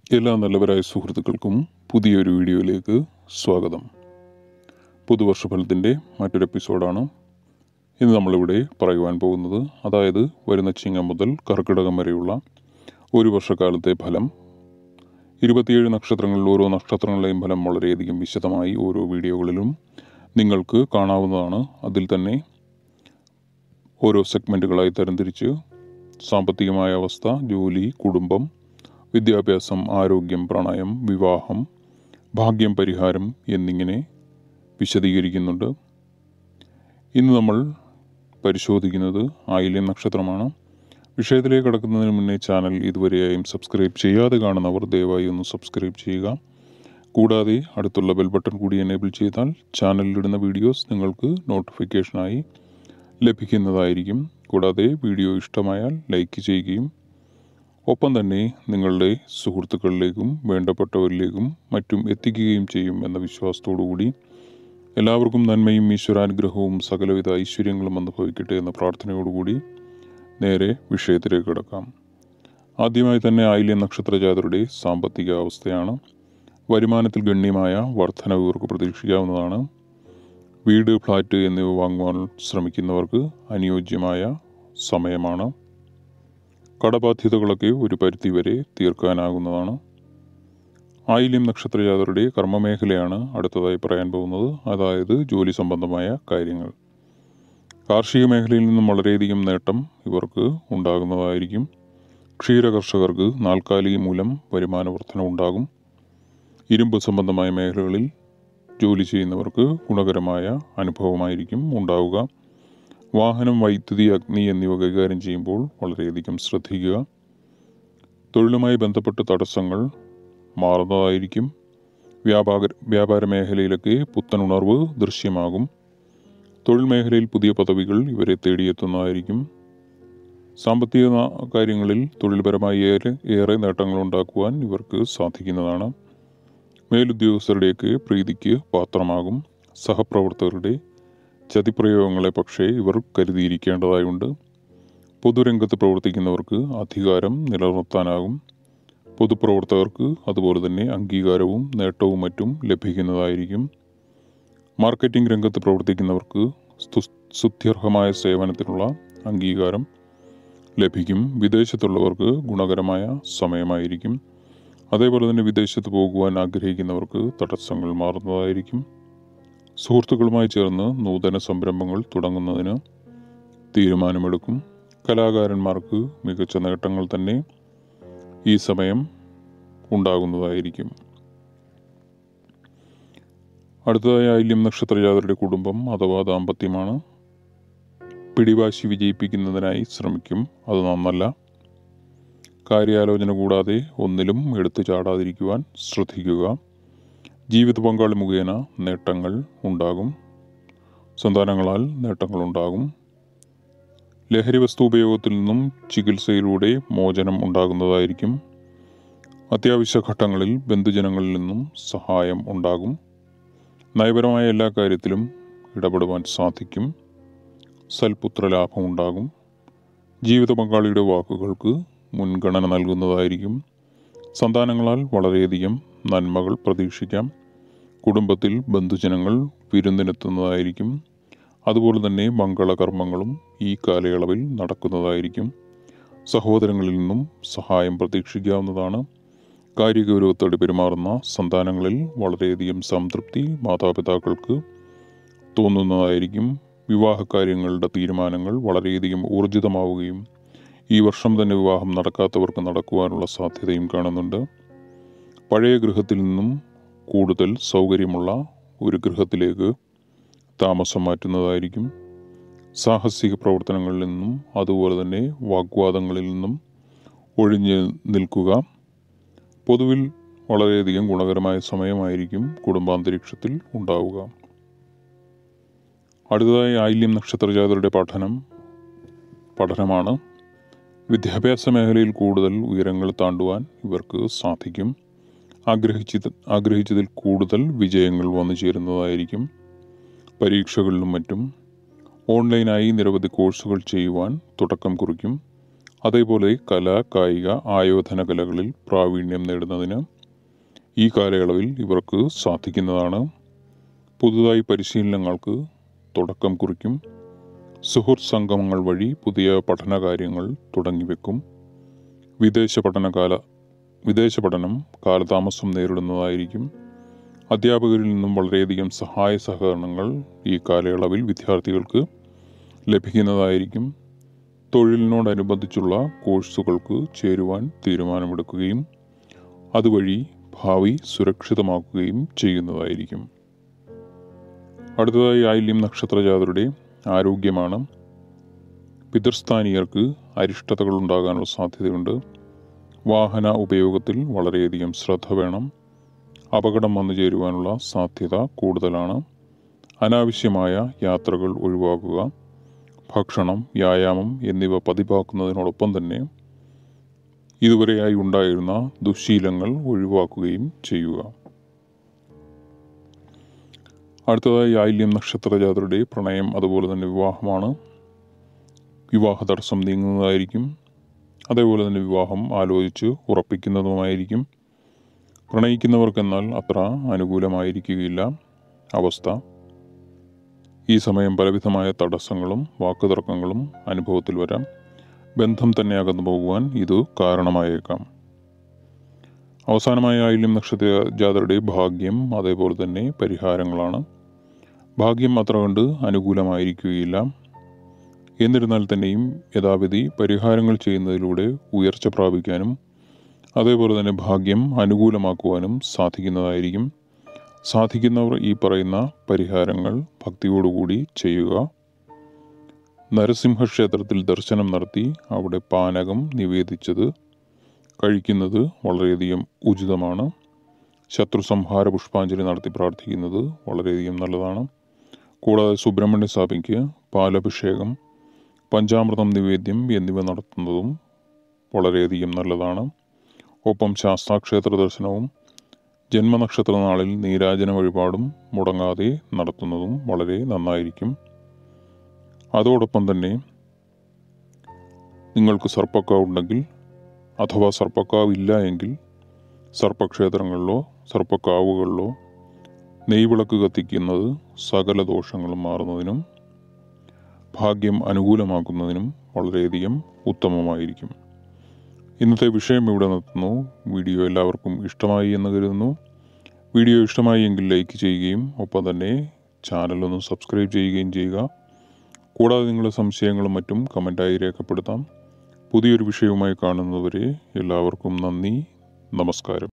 എല്ലാ നല്ലവരായ സുഹൃത്തുക്കൾക്കും പുതിയൊരു വീഡിയോയിലേക്ക് സ്വാഗതം പുതുവർഷ ഫലത്തിൻ്റെ മറ്റൊരു എപ്പിസോഡാണ് ഇന്ന് നമ്മളിവിടെ പറയുവാൻ പോകുന്നത് അതായത് വരുന്ന ചിങ്ങം മുതൽ കർക്കിടകം വരെയുള്ള ഒരു വർഷക്കാലത്തെ ഫലം ഇരുപത്തിയേഴ് നക്ഷത്രങ്ങളിൽ ഓരോ നക്ഷത്രങ്ങളുടെയും ഫലം വളരെയധികം വിശദമായി ഓരോ വീഡിയോകളിലും നിങ്ങൾക്ക് കാണാവുന്നതാണ് അതിൽ തന്നെ ഓരോ സെഗ്മെൻറ്റുകളായി തരംതിരിച്ച് സാമ്പത്തികമായ അവസ്ഥ ജോലി കുടുംബം വിദ്യാഭ്യാസം ആരോഗ്യം പ്രണയം വിവാഹം ഭാഗ്യം പരിഹാരം എന്നിങ്ങനെ വിശദീകരിക്കുന്നുണ്ട് ഇന്ന് നമ്മൾ പരിശോധിക്കുന്നത് ആയില്യം നക്ഷത്രമാണ് വിഷയത്തിലേക്ക് കടക്കുന്നതിന് മുന്നേ ചാനൽ ഇതുവരെയായും സബ്സ്ക്രൈബ് ചെയ്യാതെ കാണുന്നവർ ദയവായി ഒന്ന് സബ്സ്ക്രൈബ് ചെയ്യുക കൂടാതെ അടുത്തുള്ള ബെൽ ബട്ടൺ കൂടി എനേബിൾ ചെയ്താൽ ചാനലിലിടുന്ന വീഡിയോസ് നിങ്ങൾക്ക് നോട്ടിഫിക്കേഷനായി ലഭിക്കുന്നതായിരിക്കും കൂടാതെ വീഡിയോ ഇഷ്ടമായാൽ ലൈക്ക് ചെയ്യുകയും ഒപ്പം തന്നെ നിങ്ങളുടെ സുഹൃത്തുക്കളിലേക്കും വേണ്ടപ്പെട്ടവരിലേക്കും മറ്റും എത്തിക്കുകയും ചെയ്യും എന്ന വിശ്വാസത്തോടു കൂടി എല്ലാവർക്കും നന്മയും ഈശ്വരാനുഗ്രഹവും സകലവിധ ഐശ്വര്യങ്ങളും അനുഭവിക്കട്ടെ എന്ന പ്രാർത്ഥനയോടുകൂടി നേരെ വിഷയത്തിലേക്ക് കിടക്കാം ആദ്യമായി തന്നെ ആയില്യ നക്ഷത്രജാതരുടെ സാമ്പത്തിക അവസ്ഥയാണ് വരുമാനത്തിൽ ഗണ്യമായ വർധനവ് ഇവർക്ക് പ്രതീക്ഷിക്കാവുന്നതാണ് വീട് ഫ്ലാറ്റ് എന്നിവ വാങ്ങുവാൻ ശ്രമിക്കുന്നവർക്ക് അനുയോജ്യമായ സമയമാണ് കടബാധ്യതകളൊക്കെ ഒരു പരിധിവരെ തീർക്കാനാകുന്നതാണ് ആയില്യം നക്ഷത്രജാതരുടെ കർമ്മമേഖലയാണ് അടുത്തതായി പറയാൻ പോകുന്നത് അതായത് ജോലി സംബന്ധമായ കാര്യങ്ങൾ കാർഷിക മേഖലയിൽ നിന്നും വളരെയധികം നേട്ടം ഇവർക്ക് ഉണ്ടാകുന്നതായിരിക്കും ക്ഷീര കർഷകർക്ക് നാൽക്കാലി മൂലം വരുമാന വർധന ഉണ്ടാകും ഇരുമ്പ് സംബന്ധമായ മേഖലകളിൽ ജോലി ചെയ്യുന്നവർക്ക് ഗുണകരമായ അനുഭവമായിരിക്കും ഉണ്ടാവുക വാഹനം വൈദ്യുതി അഗ്നി എന്നിവ കൈകാര്യം ചെയ്യുമ്പോൾ വളരെയധികം ശ്രദ്ധിക്കുക തൊഴിലുമായി ബന്ധപ്പെട്ട തടസ്സങ്ങൾ മാറുന്നതായിരിക്കും വ്യാപാര വ്യാപാര മേഖലയിലൊക്കെ പുത്തൻ ഉണർവ് ദൃശ്യമാകും തൊഴിൽ മേഖലയിൽ പുതിയ പദവികൾ ഇവരെ തേടിയെത്തുന്നതായിരിക്കും സാമ്പത്തിക ന- കാര്യങ്ങളിൽ തൊഴിൽപരമായി ഏറെ ഏറെ നേട്ടങ്ങൾ ഉണ്ടാക്കുവാൻ ഇവർക്ക് സാധിക്കുന്നതാണ് മേലുദ്യോഗസ്ഥരുടെയൊക്കെ പ്രീതിക്ക് പാത്രമാകും സഹപ്രവർത്തകരുടെ ചതിപ്രയോഗങ്ങളെ പക്ഷേ ഇവർ കരുതിയിരിക്കേണ്ടതായുണ്ട് പൊതുരംഗത്ത് പ്രവർത്തിക്കുന്നവർക്ക് അധികാരം നിലനിർത്താനാകും പൊതുപ്രവർത്തകർക്ക് അതുപോലെ തന്നെ അംഗീകാരവും നേട്ടവും മറ്റും ലഭിക്കുന്നതായിരിക്കും മാർക്കറ്റിംഗ് രംഗത്ത് പ്രവർത്തിക്കുന്നവർക്ക് സ്തു- സ്തുത്യർഹമായ സേവനത്തിനുള്ള അംഗീകാരം ലഭിക്കും വിദേശത്തുള്ളവർക്ക് ഗുണകരമായ സമയമായിരിക്കും അതേപോലെ തന്നെ വിദേശത്ത് പോകുവാൻ ആഗ്രഹിക്കുന്നവർക്ക് തടസ്സങ്ങൾ മാറുന്നതായിരിക്കും സുഹൃത്തുക്കളുമായി ചേർന്ന് നൂതന സംരംഭങ്ങൾ തുടങ്ങുന്നതിന് തീരുമാനമെടുക്കും കലാകാരന്മാർക്ക് മികച്ച നേട്ടങ്ങൾ തന്നെ ഈ സമയം ഉണ്ടാകുന്നതായിരിക്കും അടുത്തതായി ആയില്യം നക്ഷത്രജാതരുടെ കുടുംബം അഥവാ ദാമ്പത്യമാണ് പിടിവാശി വിജയിപ്പിക്കുന്നതിനായി ശ്രമിക്കും അത് നന്നല്ല കാര്യാലോചന കൂടാതെ ഒന്നിലും എടുത്തു ചാടാതിരിക്കുവാൻ ശ്രദ്ധിക്കുക ജീവിത പങ്കാളി മുഖേന നേട്ടങ്ങൾ ഉണ്ടാകും സന്താനങ്ങളാൽ നേട്ടങ്ങളുണ്ടാകും ലഹരി വസ്തു ഉപയോഗത്തിൽ നിന്നും ചികിത്സയിലൂടെ മോചനം ഉണ്ടാകുന്നതായിരിക്കും അത്യാവശ്യ ഘട്ടങ്ങളിൽ ബന്ധുജനങ്ങളിൽ നിന്നും സഹായം ഉണ്ടാകും നയപരമായ എല്ലാ കാര്യത്തിലും ഇടപെടുവാൻ സാധിക്കും സൽപുത്ര ലാഭം ഉണ്ടാകും ജീവിത പങ്കാളിയുടെ വാക്കുകൾക്ക് മുൻഗണന നൽകുന്നതായിരിക്കും സന്താനങ്ങളാൽ വളരെയധികം നന്മകൾ പ്രതീക്ഷിക്കാം കുടുംബത്തിൽ ബന്ധുജനങ്ങൾ വിരുന്നിനെത്തുന്നതായിരിക്കും അതുപോലെ തന്നെ മംഗളകർമ്മങ്ങളും ഈ കാലയളവിൽ നടക്കുന്നതായിരിക്കും സഹോദരങ്ങളിൽ നിന്നും സഹായം പ്രതീക്ഷിക്കാവുന്നതാണ് കാര്യഗൗരവത്തോടെ പെരുമാറുന്ന സന്താനങ്ങളിൽ വളരെയധികം സംതൃപ്തി മാതാപിതാക്കൾക്ക് തോന്നുന്നതായിരിക്കും വിവാഹകാര്യങ്ങളുടെ തീരുമാനങ്ങൾ വളരെയധികം ഊർജിതമാവുകയും ഈ വർഷം തന്നെ വിവാഹം നടക്കാത്തവർക്ക് നടക്കുവാനുള്ള സാധ്യതയും കാണുന്നുണ്ട് പഴയ ഗൃഹത്തിൽ നിന്നും കൂടുതൽ സൗകര്യമുള്ള ഒരു ഗൃഹത്തിലേക്ക് താമസം മാറ്റുന്നതായിരിക്കും സാഹസിക പ്രവർത്തനങ്ങളിൽ നിന്നും അതുപോലെ തന്നെ വാഗ്വാദങ്ങളിൽ നിന്നും ഒഴിഞ്ഞ് നിൽക്കുക പൊതുവിൽ വളരെയധികം ഗുണകരമായ സമയമായിരിക്കും കുടുംബാന്തരീക്ഷത്തിൽ ഉണ്ടാവുക അടുത്തതായി ആയില്യം നക്ഷത്രജാതരുടെ പഠനം പഠനമാണ് വിദ്യാഭ്യാസ മേഖലയിൽ കൂടുതൽ ഉയരങ്ങൾ താണ്ടുവാൻ ഇവർക്ക് സാധിക്കും ആഗ്രഹിച്ചത് ആഗ്രഹിച്ചതിൽ കൂടുതൽ വിജയങ്ങൾ വന്നു ചേരുന്നതായിരിക്കും പരീക്ഷകളിലും മറ്റും ഓൺലൈനായി നിരവധി കോഴ്സുകൾ ചെയ്യുവാൻ തുടക്കം കുറിക്കും അതേപോലെ കല കായിക ആയോധന കലകളിൽ പ്രാവീണ്യം നേടുന്നതിന് ഈ കാലയളവിൽ ഇവർക്ക് സാധിക്കുന്നതാണ് പുതുതായി പരിശീലനങ്ങൾക്ക് തുടക്കം കുറിക്കും സുഹൃത്ത് സംഗമങ്ങൾ വഴി പുതിയ പഠന കാര്യങ്ങൾ തുടങ്ങിവെക്കും വിദേശ പഠനകാല വിദേശ പഠനം കാലതാമസം നേരിടുന്നതായിരിക്കും അധ്യാപകരിൽ നിന്നും വളരെയധികം സഹായ സഹകരണങ്ങൾ ഈ കാലയളവിൽ വിദ്യാർത്ഥികൾക്ക് ലഭിക്കുന്നതായിരിക്കും തൊഴിലിനോടനുബന്ധിച്ചുള്ള കോഴ്സുകൾക്ക് ചേരുവാൻ തീരുമാനമെടുക്കുകയും അതുവഴി ഭാവി സുരക്ഷിതമാക്കുകയും ചെയ്യുന്നതായിരിക്കും അടുത്തതായി ആയില്യം നക്ഷത്രജാതരുടെ ആരോഗ്യമാണ് പിതൃസ്ഥാനീയർക്ക് അരിഷ്ടതകൾ ഉണ്ടാകാനുള്ള സാധ്യതയുണ്ട് വാഹന ഉപയോഗത്തിൽ വളരെയധികം ശ്രദ്ധ വേണം അപകടം വന്നു ചേരുവാനുള്ള സാധ്യത കൂടുതലാണ് അനാവശ്യമായ യാത്രകൾ ഒഴിവാക്കുക ഭക്ഷണം വ്യായാമം എന്നിവ പതിവാക്കുന്നതിനോടൊപ്പം തന്നെ ഇതുവരെയായി ഉണ്ടായിരുന്ന ദുശ്ശീലങ്ങൾ ഒഴിവാക്കുകയും ചെയ്യുക അടുത്തതായി ആയില്യം നക്ഷത്രജാതരുടെ പ്രണയം അതുപോലെ തന്നെ വിവാഹമാണ് വിവാഹ തടസ്സം നീങ്ങുന്നതായിരിക്കും അതേപോലെ തന്നെ വിവാഹം ആലോചിച്ച് ഉറപ്പിക്കുന്നതുമായിരിക്കും പ്രണയിക്കുന്നവർക്കെന്നാൽ അത്ര അനുകൂലമായിരിക്കുകയില്ല അവസ്ഥ ഈ സമയം പലവിധമായ തടസ്സങ്ങളും വാക്കുതർക്കങ്ങളും അനുഭവത്തിൽ വരാം ബന്ധം തന്നെ അകന്നു പോകുവാൻ ഇത് കാരണമായേക്കാം അവസാനമായ ആയില്യം നക്ഷത്ര ജാതരുടെ ഭാഗ്യം അതേപോലെ തന്നെ പരിഹാരങ്ങളാണ് ഭാഗ്യം അത്ര കണ്ട് അനുകൂലമായിരിക്കുകയില്ല എന്നിരുന്നാൽ തന്നെയും യഥാവിധി പരിഹാരങ്ങൾ ചെയ്യുന്നതിലൂടെ ഉയർച്ച പ്രാപിക്കാനും അതേപോലെ തന്നെ ഭാഗ്യം അനുകൂലമാക്കുവാനും സാധിക്കുന്നതായിരിക്കും സാധിക്കുന്നവർ ഈ പറയുന്ന പരിഹാരങ്ങൾ ഭക്തിയോടുകൂടി ചെയ്യുക നരസിംഹ ക്ഷേത്രത്തിൽ ദർശനം നടത്തി അവിടെ പാനകം നിവേദിച്ചത് കഴിക്കുന്നത് വളരെയധികം ഉചിതമാണ് ശത്രു സംഹാര പുഷ്പാഞ്ജലി നടത്തി പ്രാർത്ഥിക്കുന്നത് വളരെയധികം നല്ലതാണ് കൂടാതെ സുബ്രഹ്മണ്യ സ്വാമിക്ക് പാലഭിഷേകം പഞ്ചാമൃതം നിവേദ്യം എന്നിവ നടത്തുന്നതും വളരെയധികം നല്ലതാണ് ഒപ്പം ശാസ്താക്ഷേത്ര ദർശനവും ജന്മനക്ഷത്ര നാളിൽ നീരാജന വഴിപാടും മുടങ്ങാതെ നടത്തുന്നതും വളരെ നന്നായിരിക്കും അതോടൊപ്പം തന്നെ നിങ്ങൾക്ക് സർപ്പക്കാവ് ഉണ്ടെങ്കിൽ അഥവാ സർപ്പക്കാവ് ഇല്ല എങ്കിൽ സർപ്പക്ഷേത്രങ്ങളിലോ സർപ്പക്കാവുകളിലോ നെയ്വിളക്ക് കത്തിക്കുന്നത് സകല ദോഷങ്ങളും മാറുന്നതിനും ഭാഗ്യം അനുകൂലമാക്കുന്നതിനും വളരെയധികം ഉത്തമമായിരിക്കും ഇന്നത്തെ വിഷയം ഇവിടെ നിർത്തുന്നു വീഡിയോ എല്ലാവർക്കും ഇഷ്ടമായി എന്ന് കരുതുന്നു വീഡിയോ ഇഷ്ടമായി എങ്കിൽ ലൈക്ക് ചെയ്യുകയും ഒപ്പം തന്നെ ചാനൽ ഒന്ന് സബ്സ്ക്രൈബ് ചെയ്യുകയും ചെയ്യുക കൂടാതെ നിങ്ങളുടെ സംശയങ്ങളും മറ്റും കമൻറ്റായി രേഖപ്പെടുത്താം പുതിയൊരു വിഷയവുമായി കാണുന്നതുവരെ എല്ലാവർക്കും നന്ദി നമസ്കാരം